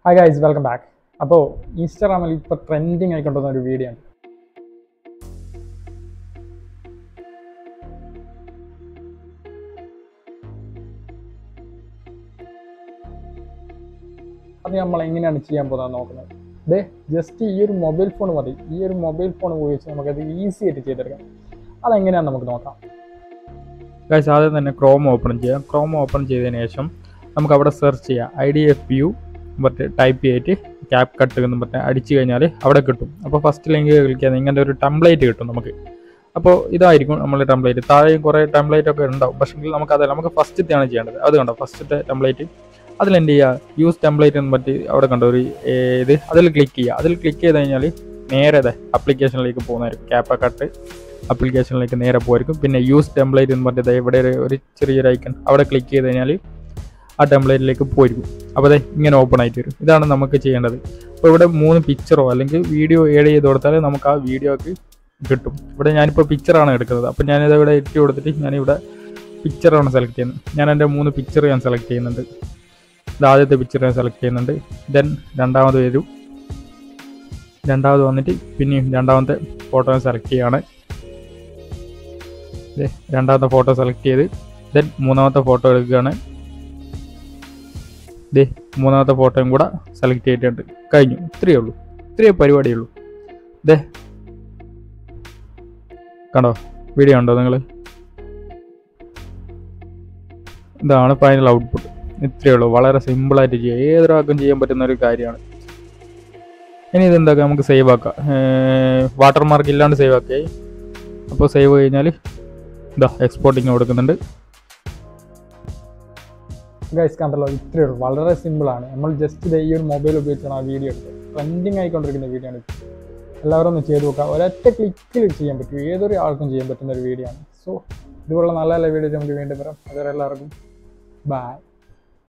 Hi guys welcome back അപ്പോൾ ഇൻസ്റ്റാഗ്രാമിൽ ഇപ്പോൾ ട്രെൻഡിങ് ആയിക്കൊണ്ടുവന്ന ഒരു വീഡിയോ ആണ് അത് നമ്മൾ എങ്ങനെയാണ് ചെയ്യാൻ പോകുന്നത് നോക്കുന്നത് ദേ ജസ്റ്റ് ഈ ഒരു മൊബൈൽ ഫോൺ മതി ഈ ഒരു മൊബൈൽ ഫോൺ ഉപയോഗിച്ച് നമുക്കത് ഈസി ആയിട്ട് ചെയ്തെടുക്കാം അതെങ്ങനെയാണെന്ന് നമുക്ക് നോക്കാം ഗൈസ് ആദ്യം തന്നെ ക്രോം ഓപ്പൺ ചെയ്യാം ക്രോം ഓപ്പൺ ചെയ്തതിന് ശേഷം നമുക്ക് അവിടെ സെർച്ച് ചെയ്യാം ഐ ഡി എഫ് യു മറ്റേ ടൈപ്പ് ചെയ്തിട്ട് ക്യാപ് കട്ട് എന്ന് പറഞ്ഞ് അടിച്ചു കഴിഞ്ഞാൽ അവിടെ കിട്ടും അപ്പോൾ ഫസ്റ്റ് ലിങ്ക് ക്ലിക്ക് ചെയ്യാൻ ഇങ്ങനത്തെ ഒരു ടെംപ്ലേറ്റ് കിട്ടും നമുക്ക് അപ്പോൾ ഇതായിരിക്കും നമ്മൾ ടെംപ്ലേറ്റ് താഴെയും കുറേ ടെംപ്ലേറ്റ് ഒക്കെ ഉണ്ടാവും പക്ഷേ നമുക്ക് അതല്ല നമുക്ക് ഫസ്റ്റത്തെയാണ് ചെയ്യേണ്ടത് അത് കണ്ടോ ഫസ്റ്റത്തെ ടെംപ്ലേറ്റ് അതിൽ എന്ത് ചെയ്യുക യൂസ് ടെംപ്ലേറ്റ് എന്ന് പറ്റി അവിടെ കണ്ടോ ഒരു ഏ, ഇത് അതിൽ ക്ലിക്ക് ചെയ്യുക അതിൽ ക്ലിക്ക് ചെയ്ത് കഴിഞ്ഞാൽ നേരെ അതെ അപ്ലിക്കേഷനിലേക്ക് പോകുന്നതായിരിക്കും ക്യാപ്പ കട്ട് അപ്ലിക്കേഷനിലേക്ക് നേരെ പോയിരിക്കും പിന്നെ യൂസ് ടെംപ്ലേറ്റ് എന്ന് പറഞ്ഞത് ഇവിടെ ഒരു- ഒരു ചെറിയൊരു ഐക്കൺ അവിടെ ക്ലിക്ക് ചെയ്ത് കഴിഞ്ഞാൽ ആ ടെംപ്ലേറ്റിലേക്ക് പോയിരിക്കും അപ്പോൾ അതെ ഇങ്ങനെ ഓപ്പൺ ആയിട്ട് വരും ഇതാണ് നമുക്ക് ചെയ്യേണ്ടത് അപ്പോൾ ഇവിടെ മൂന്ന് പിക്ചറോ അല്ലെങ്കിൽ വീഡിയോ ഏഡ് ചെയ്ത് കൊടുത്താൽ നമുക്ക് ആ വീഡിയോക്ക് കിട്ടും ഇവിടെ ഞാനിപ്പോൾ പിക്ചറാണ് എടുക്കുന്നത് അപ്പോൾ ഞാനിത് ഇവിടെ ഇട്ട് കൊടുത്തിട്ട് ഞാനിവിടെ പിക്ചറാണ് സെലക്ട് ചെയ്യുന്നത് ഞാൻ എൻ്റെ മൂന്ന് പിക്ചർ ഞാൻ സെലക്ട് ചെയ്യുന്നുണ്ട് ഇത് ആദ്യത്തെ പിക്ചർ ഞാൻ സെലക്ട് ചെയ്യുന്നുണ്ട് ദെൻ രണ്ടാമത് വരും രണ്ടാമത് വന്നിട്ട് പിന്നെയും രണ്ടാമത്തെ ഫോട്ടോ സെലക്ട് ചെയ്യുകയാണ് ദേ, രണ്ടാമത്തെ ഫോട്ടോ സെലക്ട് ചെയ്ത് ദെൻ മൂന്നാമത്തെ ഫോട്ടോ എടുക്കുകയാണ് ദേ മൂന്നാമത്തെ ഫോട്ടോയും കൂടെ സെലക്ട് ചെയ്തിട്ടുണ്ട് കഴിഞ്ഞു ഇത്രയേ ഉള്ളൂ ഇത്രയേ പരിപാടിയുള്ളൂ ദേ കണ്ടോ വീഡിയോ ഉണ്ടോ നിങ്ങൾ ഇതാണ് ഫൈനൽ ഔട്ട്പുട്ട് ഇത്രയേ ഉള്ളൂ വളരെ സിമ്പിളായിട്ട് ചെയ്യാം ഏതൊരാൾക്കും ചെയ്യാൻ പറ്റുന്ന ഒരു കാര്യമാണ് ഇനി ഇതെന്താക്കാം നമുക്ക് സേവ് ആക്കാം വാട്ടർ മാർക്ക് ഇല്ലാണ്ട് സേവ് ആക്കിയായി അപ്പോൾ സേവ് കഴിഞ്ഞാൽ ഇതാ എക്സ്പോർട്ടിങ് കൊടുക്കുന്നുണ്ട് ഗൈസ് കണ്ടല്ലോ ഇത്രയേ ഉള്ളൂ വളരെ സിമ്പിളാണ് നമ്മൾ ജസ്റ്റ് ഈ ഒരു മൊബൈൽ ഉപയോഗിച്ചാണ് ആ വീഡിയോ എടുത്തത് ട്രെൻഡിങ് ആയിക്കൊണ്ടിരിക്കുന്ന വീഡിയോ ആണ് ഇത്. എല്ലാവരും ഒന്ന് ചെയ്ത് നോക്കുക ഒരൊറ്റ ക്ലിക്കിൽ ചെയ്യാൻ പറ്റും ഏതൊരു ആൾക്കും ചെയ്യാൻ പറ്റുന്ന ഒരു വീഡിയോ ആണ് സോ ഇതുപോലുള്ള നല്ല നല്ല വീഡിയോ നമുക്ക് വീണ്ടും വരാം അതുവരെ എല്ലാവർക്കും ബൈ